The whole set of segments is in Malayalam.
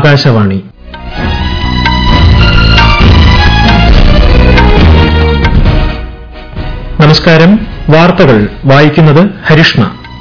ആകാശവാണി നമസ്കാരം വാർത്തകൾ വായിക്കുന്നത് ഹരിഷ്ണ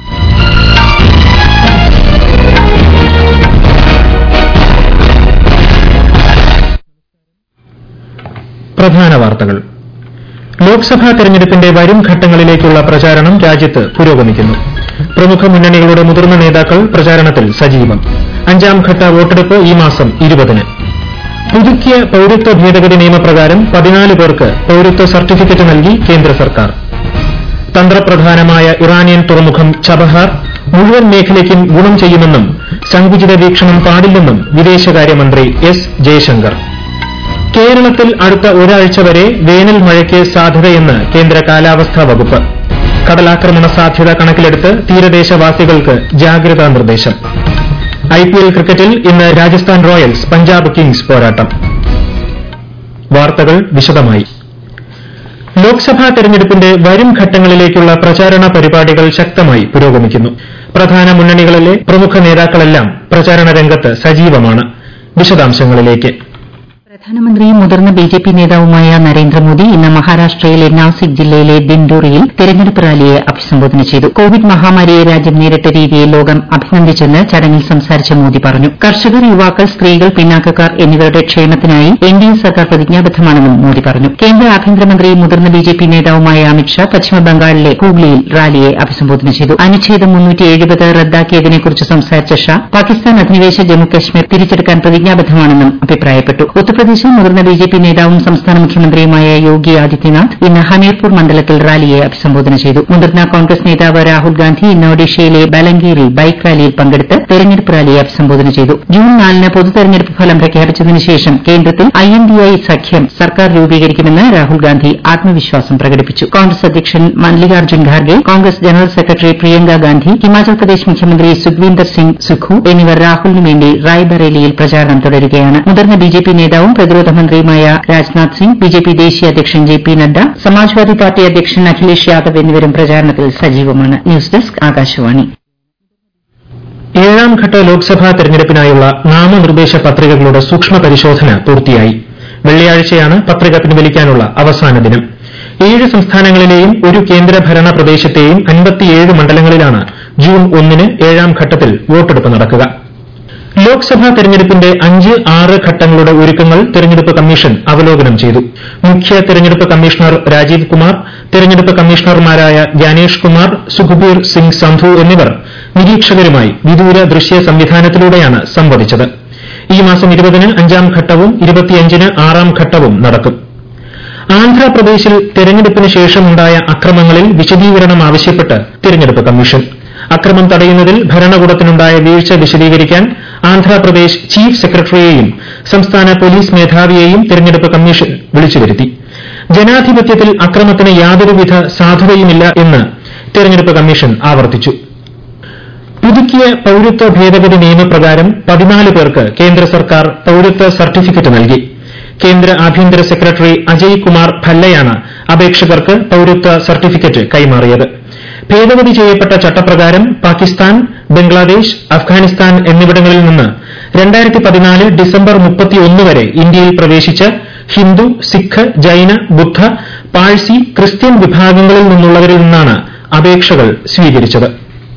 പ്രധാന വാർത്തകൾ ലോക്സഭാ തെരഞ്ഞെടുപ്പിന്റെ വരും ഘട്ടങ്ങളിലേക്കുള്ള പ്രചാരണം രാജ്യത്ത് പുരോഗമിക്കുന്നു പ്രമുഖ മുന്നണികളുടെ മുതിർന്ന നേതാക്കൾ പ്രചാരണത്തിൽ സജീവം അഞ്ചാം ഘട്ട വോട്ടെടുപ്പ് ഈ മാസം ഇരുപതിന് പുതുക്കിയ പൌരത്വ ഭേദഗതി നിയമപ്രകാരം പതിനാല് പേർക്ക് പൌരത്വ സർട്ടിഫിക്കറ്റ് നൽകി കേന്ദ്ര സർക്കാർ തന്ത്രപ്രധാനമായ ഇറാനിയൻ തുറമുഖം ചബഹാർ മുഴുവൻ മേഖലയ്ക്കും ഗുണം ചെയ്യുമെന്നും സങ്കുചിത വീക്ഷണം പാടില്ലെന്നും വിദേശകാര്യമന്ത്രി എസ് ജയശങ്കർ കേരളത്തിൽ അടുത്ത ഒരാഴ്ച വരെ വേനൽ മഴയ്ക്ക് സാധ്യതയെന്ന് കേന്ദ്ര കാലാവസ്ഥാ വകുപ്പ് കടലാക്രമണ സാധ്യത കണക്കിലെടുത്ത് തീരദേശവാസികൾക്ക് ജാഗ്രതാ നിർദ്ദേശം ഐപിഎൽ ക്രിക്കറ്റിൽ ഇന്ന് രാജസ്ഥാൻ റോയൽസ് പഞ്ചാബ് കിങ്സ് പോരാട്ടം വാർത്തകൾ വിശദമായി ലോക്സഭാ തെരഞ്ഞെടുപ്പിന്റെ വരും ഘട്ടങ്ങളിലേക്കുള്ള പ്രചാരണ പരിപാടികൾ ശക്തമായി പുരോഗമിക്കുന്നു പ്രധാന മുന്നണികളിലെ പ്രമുഖ നേതാക്കളെല്ലാം പ്രചാരണ രംഗത്ത് സജീവമാണ് വിശദാംശങ്ങളിലേക്ക് പ്രധാനമന്ത്രിയും മുതിർന്ന ബിജെപി നേതാവുമായ നരേന്ദ്രമോദി ഇന്ന് മഹാരാഷ്ട്രയിലെ നാസിക് ജില്ലയിലെ ദിൻഡോറിയിൽ തെരഞ്ഞെടുപ്പ് റാലിയെ അഭിസംബോധന ചെയ്തു കോവിഡ് മഹാമാരിയെ രാജ്യം നേരിട്ട രീതിയെ ലോകം അഭിനന്ദിച്ചെന്ന് ചടങ്ങിൽ സംസാരിച്ച മോദി പറഞ്ഞു കർഷകർ യുവാക്കൾ സ്ത്രീകൾ പിന്നാക്കക്കാർ എന്നിവരുടെ ക്ഷേമത്തിനായി എൻഡിഎ സർക്കാർ പ്രതിജ്ഞാബദ്ധമാണെന്നും മോദി പറഞ്ഞു കേന്ദ്ര ആഭ്യന്തരമന്ത്രിയും മുതിർന്ന ബിജെപി നേതാവുമായ അമിത്ഷാ പശ്ചിമബംഗാളിലെ ഹൂഗ്ലിയിൽ റാലിയെ അഭിസംബോധന ചെയ്തു അനുച്ഛേദം റദ്ദാക്കിയതിനെക്കുറിച്ച് സംസാരിച്ച ഷാ പാകിസ്ഥാൻ അധിനിവേശ ജമ്മുകശ്മീർ തിരിച്ചെടുക്കാൻ പ്രതിജ്ഞാബദ്ധമാണെന്നും അഭിപ്രായപ്പെട്ടു ഉത്തർപ്രദേശിൽ മുതിർന്ന ബിജെപി നേതാവും സംസ്ഥാന മുഖ്യമന്ത്രിയുമായ യോഗി ആദിത്യനാഥ് ഇന്ന് ഹമീർപൂർ മണ്ഡലത്തിൽ റാലിയെ അഭിസംബോധന ചെയ്തു മുതിർന്ന കോൺഗ്രസ് നേതാവ് രാഹുൽ ഗാന്ധി ഇന്ന് ഒഡീഷയിലെ ബലംഗീറിൽ ബൈക്ക് റാലിയിൽ പങ്കെടുത്ത് തെരഞ്ഞെടുപ്പ് റാലിയെ അഭിസംബോധന ചെയ്തു ജൂൺ നാലിന് പൊതു തെരഞ്ഞെടുപ്പ് ഫലം പ്രഖ്യാപിച്ചതിന് ശേഷം കേന്ദ്രത്തിൽ ഐഎൻഡിഐ സഖ്യം സർക്കാർ രൂപീകരിക്കുമെന്ന് രാഹുൽ ഗാന്ധി ആത്മവിശ്വാസം പ്രകടിപ്പിച്ചു കോൺഗ്രസ് അധ്യക്ഷൻ മല്ലികാർജ്ജുൻ ഖാർഗെ കോൺഗ്രസ് ജനറൽ സെക്രട്ടറി പ്രിയങ്ക ഗാന്ധി ഹിമാചൽ പ്രദേശ് മുഖ്യമന്ത്രി സുഖ്വീന്ദർ സിംഗ് സുഖു എന്നിവർ രാഹുലിന് വേണ്ടി റായ്ബറേലിയിൽ പ്രചാരണം തുടരുകയാണ് മുതിർന്ന ബിജെപി നേതാവും പ്രതിരോധ മന്ത്രിയുമായ രാജ്നാഥ് സിംഗ് ബിജെപി ദേശീയ അധ്യക്ഷൻ J P Nadda Samajwadi party അധ്യക്ഷൻ അഖിലേഷ് യാദവ് എന്നിവരും പ്രചാരണത്തിൽ സജീവമാണ് ന്യൂസ് ഡെസ്ക് ആകാശവാണി ഏഴാം ഘട്ട ലോക്സഭാ തെരഞ്ഞെടുപ്പിനായുള്ള നാമനിർദ്ദേശ പത്രികകളുടെ സൂക്ഷ്മ പരിശോധന പൂർത്തിയായി വെള്ളിയാഴ്ചയാണ് പത്രിക പിൻവലിക്കാനുള്ള അവസാന ദിനം ഏഴ് സംസ്ഥാനങ്ങളിലെയും ഒരു കേന്ദ്രഭരണ പ്രദേശത്തെയും അൻപത്തിയേഴ് മണ്ഡലങ്ങളിലാണ് ജൂൺ ഒന്നിന് ഏഴാം ഘട്ടത്തിൽ വോട്ടെടുപ്പ് നടക്കുക ലോക്സഭാ തെരഞ്ഞെടുപ്പിന്റെ അഞ്ച് ആറ് ഘട്ടങ്ങളുടെ ഒരുക്കങ്ങൾ തെരഞ്ഞെടുപ്പ് കമ്മീഷൻ അവലോകനം ചെയ്തു മുഖ്യ തെരഞ്ഞെടുപ്പ് കമ്മീഷണർ രാജീവ് കുമാർ തെരഞ്ഞെടുപ്പ് കമ്മീഷണർമാരായ ജ്ഞാനേഷ് കുമാർ സുഖ്ബീർ സിംഗ് സന്ധു എന്നിവർ നിരീക്ഷകരുമായി വിദൂര ദൃശ്യ സംവിധാനത്തിലൂടെയാണ് സംവദിച്ചത് ഈ മാസം ഇരുപതിന് അഞ്ചാം ഘട്ടവും ഇരുപത്തിയഞ്ചിന് ആറാം ഘട്ടവും നടക്കും ആന്ധ്രാപ്രദേശിൽ തെരഞ്ഞെടുപ്പിന് ശേഷമുണ്ടായ അക്രമങ്ങളിൽ വിശദീകരണം ആവശ്യപ്പെട്ട് തെരഞ്ഞെടുപ്പ് കമ്മീഷൻ അക്രമം തടയുന്നതിൽ ഭരണകൂടത്തിനുണ്ടായ വീഴ്ച വിശദീകരിക്കാൻ ആന്ധ്രാപ്രദേശ് ചീഫ് സെക്രട്ടറിയെയും സംസ്ഥാന പോലീസ് മേധാവിയെയും തെരഞ്ഞെടുപ്പ് കമ്മീഷൻ വിളിച്ചുവരുത്തി ജനാധിപത്യത്തിൽ അക്രമത്തിന് യാതൊരുവിധ സാധുതയുമില്ല എന്ന് തെരഞ്ഞെടുപ്പ് കമ്മീഷൻ ആവർത്തിച്ചു പുതുക്കിയ പൌരത്വ ഭേദഗതി നിയമപ്രകാരം പതിനാല് പേർക്ക് കേന്ദ്ര സർക്കാർ പൌരത്വ സർട്ടിഫിക്കറ്റ് നൽകി കേന്ദ്ര ആഭ്യന്തര സെക്രട്ടറി അജയ് കുമാർ ഭല്ലയാണ് അപേക്ഷകർക്ക് പൌരത്വ സർട്ടിഫിക്കറ്റ് കൈമാറിയത് ഭേദഗതി ചെയ്യപ്പെട്ട ചട്ടപ്രകാരം പാകിസ്ഥാൻ ബംഗ്ലാദേശ് അഫ്ഗാനിസ്ഥാൻ എന്നിവിടങ്ങളിൽ നിന്ന് ഡിസംബർ വരെ ഇന്ത്യയിൽ പ്രവേശിച്ച ഹിന്ദു സിഖ് ജൈന ബുദ്ധ പാഴ്സി ക്രിസ്ത്യൻ വിഭാഗങ്ങളിൽ നിന്നുള്ളവരിൽ നിന്നാണ് അപേക്ഷകൾ സ്വീകരിച്ചത്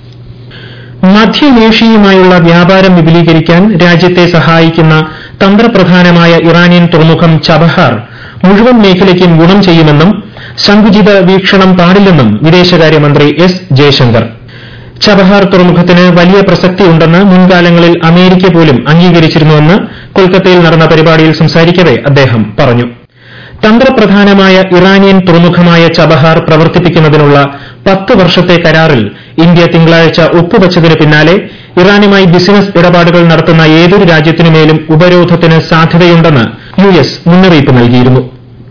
മധ്യേഷ്യയുമായുള്ള വ്യാപാരം വിപുലീകരിക്കാൻ രാജ്യത്തെ സഹായിക്കുന്ന തന്ത്രപ്രധാനമായ ഇറാനിയൻ തുറമുഖം ചബഹാർ മുഴുവൻ മേഖലയ്ക്കും ഗുണം ചെയ്യുമെന്നും സങ്കുചിത വീക്ഷണം പാടില്ലെന്നും വിദേശകാര്യമന്ത്രി എസ് ജയശങ്കർ ചബഹാർ തുറമുഖത്തിന് വലിയ പ്രസക്തിയുണ്ടെന്ന് മുൻകാലങ്ങളിൽ അമേരിക്ക പോലും അംഗീകരിച്ചിരുന്നുവെന്ന് കൊൽക്കത്തയിൽ നടന്ന പരിപാടിയിൽ സംസാരിക്കവെ അദ്ദേഹം പറഞ്ഞു തന്ത്രപ്രധാനമായ ഇറാനിയൻ തുറമുഖമായ ചബഹാർ പ്രവർത്തിപ്പിക്കുന്നതിനുള്ള പത്ത് വർഷത്തെ കരാറിൽ ഇന്ത്യ തിങ്കളാഴ്ച ഒപ്പുവച്ചതിന് പിന്നാലെ ഇറാനുമായി ബിസിനസ് ഇടപാടുകൾ നടത്തുന്ന ഏതൊരു രാജ്യത്തിനുമേലും ഉപരോധത്തിന് സാധ്യതയുണ്ടെന്ന് യു എസ് മുന്നറിയിപ്പ് നൽകിയിരുന്നു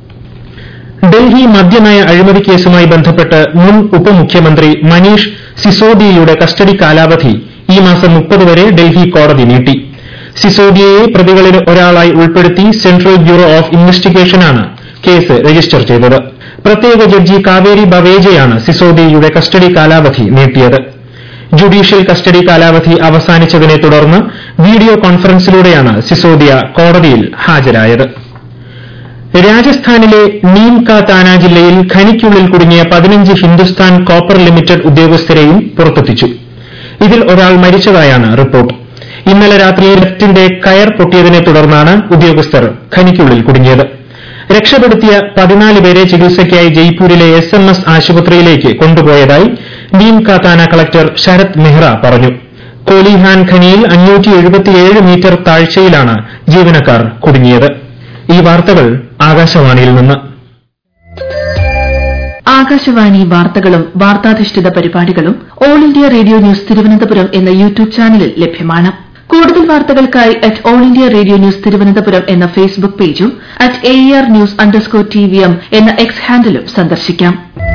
ഡൽഹി മദ്യനയ അഴിമതി കേസുമായി ബന്ധപ്പെട്ട് മുൻ ഉപമുഖ്യമന്ത്രി മനീഷ് സിസോദിയയുടെ കസ്റ്റഡി കാലാവധി ഈ മാസം മുപ്പത് വരെ ഡൽഹി കോടതി നീട്ടി സിസോദിയയെ പ്രതികളിൽ ഒരാളായി ഉൾപ്പെടുത്തി സെൻട്രൽ ബ്യൂറോ ഓഫ് ഇൻവെസ്റ്റിഗേഷനാണ് കേസ് രജിസ്റ്റർ ചെയ്തത് പ്രത്യേക ജഡ്ജി കാവേരി ബവേജയാണ് സിസോദിയയുടെ കസ്റ്റഡി കാലാവധി നീട്ടിയത് ജുഡീഷ്യൽ കസ്റ്റഡി കാലാവധി അവസാനിച്ചതിനെ തുടർന്ന് വീഡിയോ കോൺഫറൻസിലൂടെയാണ് സിസോദിയ കോടതിയിൽ ഹാജരായത് രാജസ്ഥാനിലെ നീംക താന ജില്ലയിൽ ഖനിക്കുള്ളിൽ കുടുങ്ങിയ പതിനഞ്ച് ഹിന്ദുസ്ഥാൻ കോപ്പർ ലിമിറ്റഡ് ഉദ്യോഗസ്ഥരെയും പുറത്തെത്തിച്ചു ഇതിൽ ഒരാൾ മരിച്ചതായാണ് റിപ്പോർട്ട് ഇന്നലെ രാത്രി ലിഫ്റ്റിന്റെ കയർ പൊട്ടിയതിനെ തുടർന്നാണ് ഉദ്യോഗസ്ഥർ ഖനിക്കുള്ളിൽ കുടുങ്ങിയത് രക്ഷപ്പെടുത്തിയ പതിനാല് പേരെ ചികിത്സയ്ക്കായി ജയ്പൂരിലെ എസ് എം എസ് ആശുപത്രിയിലേക്ക് കൊണ്ടുപോയതായി നീംക താന കളക്ടർ ശരത് മെഹ്റ പറഞ്ഞു കോലിഹാൻ ഖനിയിൽ മീറ്റർ താഴ്ചയിലാണ് ജീവനക്കാർ കുടുങ്ങിയത് ഈ വാർത്തകൾ ആകാശവാണിയിൽ നിന്ന് ആകാശവാണി വാർത്തകളും വാർത്താധിഷ്ഠിത പരിപാടികളും all India radio news Thiruvananthapuram എന്ന യൂട്യൂബ് ചാനലിൽ ലഭ്യമാണ് കൂടുതൽ വാർത്തകൾക്കായി at all India radio news Thiruvananthapuram എന്ന ഫേസ്ബുക്ക് പേജും at A R news underscore T V M എന്ന എക്സ് ഹാൻഡിലും സന്ദർശിക്കാം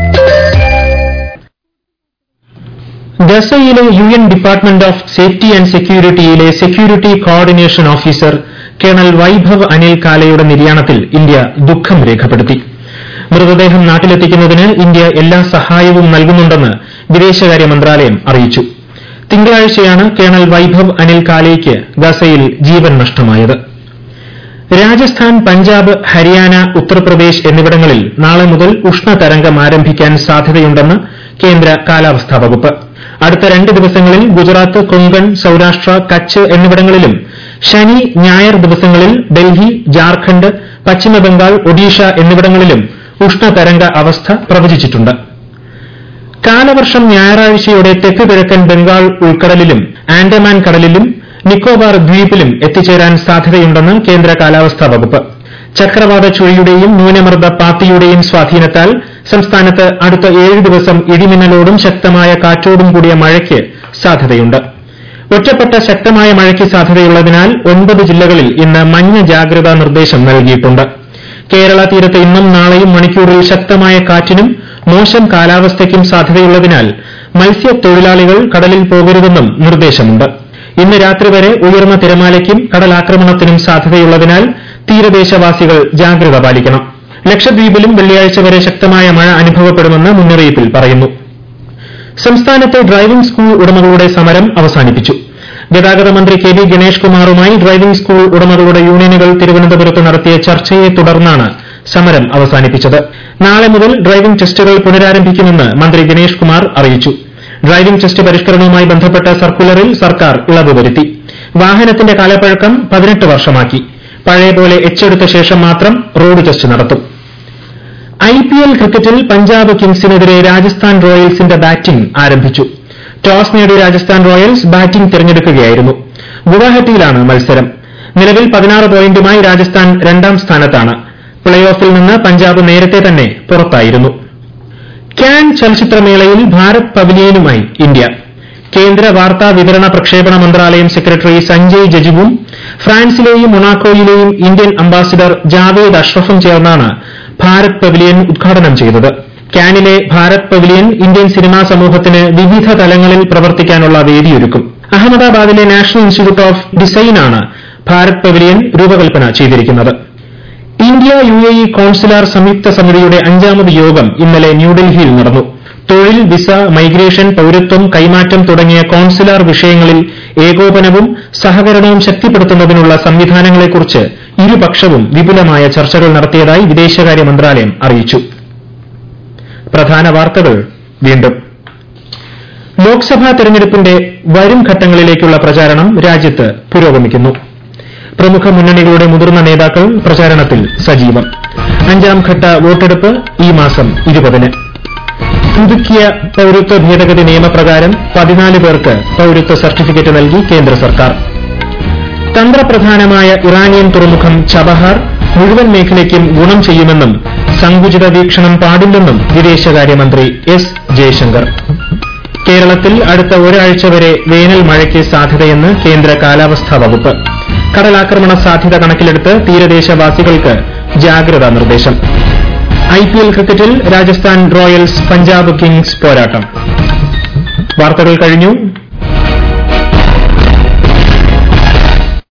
ഗസയിലെ U N department of safety and സെക്യൂരിറ്റിയിലെ security coordination officer colonel Vaibhav Anil കാലയുടെ നിര്യാണത്തിൽ ഇന്ത്യ ദുഃഖം രേഖപ്പെടുത്തി മൃതദേഹം നാട്ടിലെത്തിക്കുന്നതിന് ഇന്ത്യ എല്ലാ സഹായവും നൽകുന്നുണ്ടെന്ന് വിദേശകാര്യ മന്ത്രാലയം അറിയിച്ചു തിങ്കളാഴ്ചയാണ് കേണൽ വൈഭവ് അനിൽ കാലയ്ക്ക് ഗസയിൽ ജീവൻ നഷ്ടമായത് രാജസ്ഥാൻ പഞ്ചാബ് ഹരിയാന ഉത്തർപ്രദേശ് എന്നിവിടങ്ങളിൽ നാളെ മുതൽ ഉഷ്ണതരംഗം ആരംഭിക്കാൻ സാധ്യതയുണ്ടെന്ന് കേന്ദ്ര കാലാവസ്ഥാ വകുപ്പ് അടുത്ത രണ്ട് ദിവസങ്ങളിൽ ഗുജറാത്ത് കൊങ്കൺ സൌരാഷ്ട്ര കച്ച് എന്നിവിടങ്ങളിലും ശനി ഞായർ ദിവസങ്ങളിൽ ഡൽഹി ജാർഖണ്ഡ് പശ്ചിമബംഗാൾ ഒഡീഷ എന്നിവിടങ്ങളിലും ഉഷ്ണതരംഗ അവസ്ഥ പ്രവചിച്ചിട്ടുണ്ട് കാലവർഷം ഞായറാഴ്ചയോടെ തെക്ക് കിഴക്കൻ ബംഗാൾ ഉൾക്കടലിലും ആൻഡമാൻ കടലിലും നിക്കോബാർ ദ്വീപിലും എത്തിച്ചേരാൻ സാധ്യതയുണ്ടെന്ന് കേന്ദ്ര കാലാവസ്ഥാ വകുപ്പ് ചക്രവാത ചുഴിയുടെയും ന്യൂനമർദ്ദ പാത്തിയുടെയും സ്വാധീനത്താൽ സംസ്ഥാനത്ത് അടുത്ത ഏഴ് ദിവസം ഇടിമിന്നലോടും ശക്തമായ കാറ്റോടും കൂടിയ മഴയ്ക്ക് സാധ്യതയുണ്ട് ഒറ്റപ്പെട്ട ശക്തമായ മഴയ്ക്ക് സാധ്യതയുള്ളതിനാൽ ഒൻപത് ജില്ലകളിൽ ഇന്ന് മഞ്ഞ ജാഗ്രതാ നിർദ്ദേശം നൽകിയിട്ടുണ്ട് കേരള തീരത്ത് ഇന്നും നാളെയും മണിക്കൂറിൽ ശക്തമായ കാറ്റിനും മോശം കാലാവസ്ഥയ്ക്കും സാധ്യതയുള്ളതിനാൽ മത്സ്യത്തൊഴിലാളികൾ കടലിൽ പോകരുതെന്നും നിർദ്ദേശമുണ്ട് ഇന്ന് രാത്രി വരെ ഉയർന്ന തിരമാലയ്ക്കും കടലാക്രമണത്തിനും സാധ്യതയുള്ളതിനാൽ തീരദേശവാസികൾ ജാഗ്രത പാലിക്കണം ലക്ഷദ്വീപിലും വെള്ളിയാഴ്ച വരെ ശക്തമായ മഴ അനുഭവപ്പെടുമെന്ന് മുന്നറിയിപ്പിൽ പറയുന്നു സംസ്ഥാനത്തെ ഡ്രൈവിംഗ് സ്കൂൾ ഉടമകളുടെ സമരം അവസാനിപ്പിച്ചു ഗതാഗത മന്ത്രി കെ വി ഗണേഷ് കുമാറുമായി ഡ്രൈവിംഗ് സ്കൂൾ ഉടമകളുടെ യൂണിയനുകൾ തിരുവനന്തപുരത്ത് നടത്തിയ ചർച്ചയെ തുടർന്നാണ് സമരം അവസാനിപ്പിച്ചത് നാളെ മുതൽ ഡ്രൈവിംഗ് ടെസ്റ്റുകൾ പുനരാരംഭിക്കുമെന്ന് മന്ത്രി ഗണേഷ് കുമാർ അറിയിച്ചു ഡ്രൈവിംഗ് ടെസ്റ്റ് പരിഷ്കരണവുമായി ബന്ധപ്പെട്ട സർക്കുലറിൽ സർക്കാർ ഇളവ് വരുത്തി വാഹനത്തിന്റെ കാലപ്പഴക്കം പതിനെട്ട് വർഷമാക്കി പഴയപോലെ എച്ചെടുത്ത ശേഷം മാത്രം റോഡ് ടെസ്റ്റ് നടത്തും ഐപിഎൽ ക്രിക്കറ്റിൽ പഞ്ചാബ് കിങ്സിനെതിരെ രാജസ്ഥാൻ റോയൽസിന്റെ ബാറ്റിംഗ് ആരംഭിച്ചു ടോസ് നേടിയ രാജസ്ഥാൻ റോയൽസ് ബാറ്റിംഗ് തിരഞ്ഞെടുക്കുകയായിരുന്നു ഗുവാഹട്ടിയിലാണ് മത്സരം നിലവിൽ പതിനാറ് പോയിന്റുമായി രാജസ്ഥാൻ രണ്ടാം സ്ഥാനത്താണ് പ്ലേ ഓഫിൽ നിന്ന് പഞ്ചാബ് നേരത്തെ തന്നെ പുറത്തായിരുന്നു ക്യാൻ ചലച്ചിത്രമേളയിൽ ഭാരത് പവലിയനുമായി ഇന്ത്യ കേന്ദ്ര വാർത്താ വിതരണ പ്രക്ഷേപണ മന്ത്രാലയം സെക്രട്ടറി സഞ്ജയ് ജജുവും ഫ്രാൻസിലെയും മൊണാക്കോയിലെയും ഇന്ത്യൻ അംബാസിഡർ ജാവേദ് അഷ്റഫും ചേർന്നാണ് ഭാരത് പവലിയൻ ഉദ്ഘാടനം ചെയ്തത് ക്യാനിലെ ഭാരത് പവലിയൻ ഇന്ത്യൻ സിനിമാ സമൂഹത്തിന് വിവിധ തലങ്ങളിൽ പ്രവർത്തിക്കാനുള്ള വേദിയൊരുക്കും അഹമ്മദാബാദിലെ നാഷണൽ ഇൻസ്റ്റിറ്റ്യൂട്ട് ഓഫ് ഡിസൈനാണ് ഭാരത് പവലിയൻ രൂപകൽപ്പന ചെയ്തിരിക്കുന്നത് India U A E consular സംയുക്ത സമിതിയുടെ അഞ്ചാമത് യോഗം ഇന്നലെ ന്യൂഡൽഹിയിൽ നടന്നു തൊഴിൽ വിസ മൈഗ്രേഷൻ പൌരത്വം കൈമാറ്റം തുടങ്ങിയ കോൺസുലാർ വിഷയങ്ങളിൽ ഏകോപനവും സഹകരണവും ശക്തിപ്പെടുത്തുന്നതിനുള്ള സംവിധാനങ്ങളെക്കുറിച്ച് ഇരുപക്ഷവും വിപുലമായ ചർച്ചകൾ നടത്തിയതായി വിദേശകാര്യ മന്ത്രാലയം അറിയിച്ചു പ്രധാന വാർത്തകൾ വീണ്ടും ലോക്സഭാ തെരഞ്ഞെടുപ്പിന്റെ വരും ഘട്ടങ്ങളിലേക്കുള്ള പ്രചാരണം രാജ്യത്ത് പുരോഗമിക്കുന്നു പ്രമുഖ മുന്നണികളുടെ മുതിർന്ന നേതാക്കൾ പ്രചാരണത്തിൽ സജീവം അഞ്ചാം ഘട്ട വോട്ടെടുപ്പ് ഈ മാസം ഇരുപതിന് പുതുക്കിയ പൌരത്വ ഭേദഗതി നിയമപ്രകാരം പതിനാല് പേർക്ക് പൌരത്വ സർട്ടിഫിക്കറ്റ് നൽകി കേന്ദ്ര സർക്കാർ തന്ത്രപ്രധാനമായ ഇറാനിയൻ തുറമുഖം ചബഹാർ മുഴുവൻ മേഖലയ്ക്കും ഗുണം ചെയ്യുമെന്നും സങ്കുചിത വീക്ഷണം പാടില്ലെന്നും വിദേശകാര്യമന്ത്രി എസ് ജയശങ്കർ കേരളത്തിൽ അടുത്ത ഒരാഴ്ച വരെ വേനൽ മഴയ്ക്ക് സാധ്യതയെന്ന് കേന്ദ്ര കാലാവസ്ഥാ വകുപ്പ് കടലാക്രമണ സാധ്യത കണക്കിലെടുത്ത് തീരദേശവാസികൾക്ക് ജാഗ്രതാ നിർദ്ദേശം ഐപിഎൽ ക്രിക്കറ്റിൽ രാജസ്ഥാൻ റോയൽസ് പഞ്ചാബ് കിങ്സ് പോരാട്ടം വാർത്തകൾ കഴിഞ്ഞു